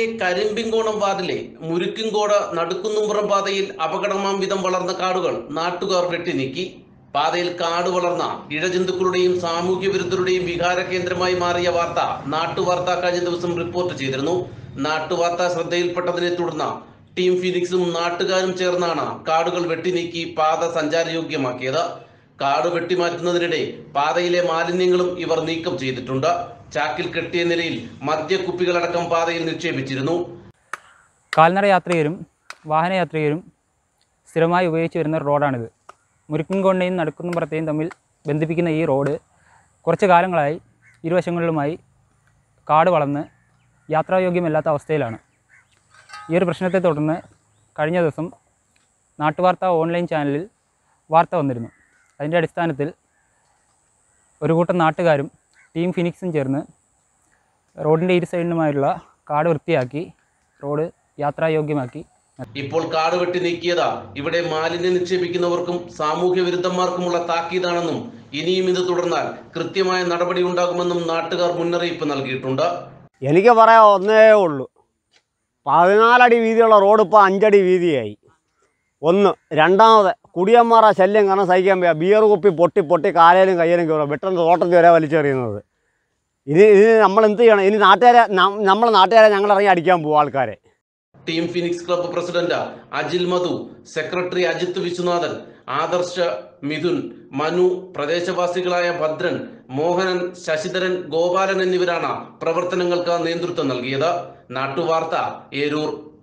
കരിമ്പിങ്കോണം വാർഡിലെ മുരുക്കിങ്കോട് നടുക്കുന്നുംപുറം പാതയിൽ അപകടമാം വിധം വളർന്ന കാടുകൾ നാട്ടുകാർ വെട്ടിനീക്കി പാതയിൽ കാട് വളർന്ന ഇഴജന്തുക്കളുടെയും സാമൂഹ്യ വിരുദ്ധരുടെയും വികാര കേന്ദ്രമായി മാറിയ വാർത്ത നാട്ടുവാർത്ത കഴിഞ്ഞ ദിവസം റിപ്പോർട്ട് ചെയ്തിരുന്നു നാട്ടുവാർത്ത ശ്രദ്ധയിൽപ്പെട്ടതിനെ തുടർന്ന് ടീം ഫിനിക്സും നാട്ടുകാരും ചേർന്നാണ് കാടുകൾ വെട്ടിനീക്കി പാത സഞ്ചാരയോഗ്യമാക്കിയത് കാട് വെട്ടിമാറ്റുന്നതിനിടെ പാതയിലെ മാലിന്യങ്ങളും ഇവർ നീക്കം ചെയ്തിട്ടുണ്ട് ചാക്കിൽ കെട്ടിയ നിലയിൽ മദ്യക്കുപ്പികളടക്കം പാതയിൽ നിക്ഷേപിച്ചിരുന്നു കാൽനട യാത്രികരും വാഹനയാത്രികരും സ്ഥിരമായി ഉപയോഗിച്ച് വരുന്ന ഒരു റോഡാണിത് മുരുക്കുംകൊണ്ടയും നടുക്കുന്നുംപുറത്തെയും തമ്മിൽ ബന്ധിപ്പിക്കുന്ന ഈ റോഡ് കുറച്ച് കാലങ്ങളായി ഇരുവശങ്ങളിലുമായി കാട് വളർന്ന് യാത്രായോഗ്യമല്ലാത്ത അവസ്ഥയിലാണ് ഈ ഒരു പ്രശ്നത്തെ തുടർന്ന് കഴിഞ്ഞ ദിവസം നാട്ടുവാർത്ത ഓൺലൈൻ ചാനലിൽ വാർത്ത വന്നിരുന്നു അതിൻ്റെ അടിസ്ഥാനത്തിൽ ഒരു കൂട്ടം നാട്ടുകാരും ടീം ഫിനിക്സും ചേർന്ന് റോഡിൻ്റെ ഇരു സൈഡിലുമായുള്ള കാട് വൃത്തിയാക്കി റോഡ് യാത്രായോഗ്യമാക്കി ഇപ്പോൾ കാട് വെട്ടി നീക്കിയത് ഇവിടെ മാലിന്യം നിക്ഷേപിക്കുന്നവർക്കും സാമൂഹ്യ വിരുദ്ധന്മാർക്കുമുള്ള താക്കീതാണെന്നും ഇനിയും ഇത് തുടർന്നാൽ കൃത്യമായ നടപടി ഉണ്ടാകുമെന്നും നാട്ടുകാർ മുന്നറിയിപ്പ് നൽകിയിട്ടുണ്ട് എനിക്ക് പറയാൻ ഒന്നേ ഉള്ളൂ പതിനാലടി വീതിയുള്ള റോഡ് ഇപ്പോൾ അഞ്ചടി വീതിയായി ഒന്ന് രണ്ടാമത് കുടിയന്മാരുടെ ശല്യം കാരണം സഹിക്കാൻ വയ്യ ബിയർ കുപ്പി പൊട്ടി പൊട്ടി കാലേലും കയ്യിലും കയറുക വെട്ടുന്ന തോട്ടത്തിൽ വരെ വലിച്ചെറിയുന്നത് ഇനി ഇതിന് നമ്മൾ എന്ത് ചെയ്യണം ഇനി നാട്ടുകാരെ നം- നമ്മളെ നാട്ടുകാരെ ഞങ്ങൾ ഇറങ്ങി അടിക്കാൻ പോകും ആൾക്കാരെ team Phoenix club president Ajil Madhu secretary Ajith Viswanathan Adarsh Mithun Manu പ്രദേശവാസികളായ Bhadran Mohanan Sasidharan Gopalan എന്നിവരാണ് പ്രവർത്തനങ്ങൾക്ക് നേതൃത്വം നൽകിയത് നാട്ടുവാർത്ത ഏരൂർ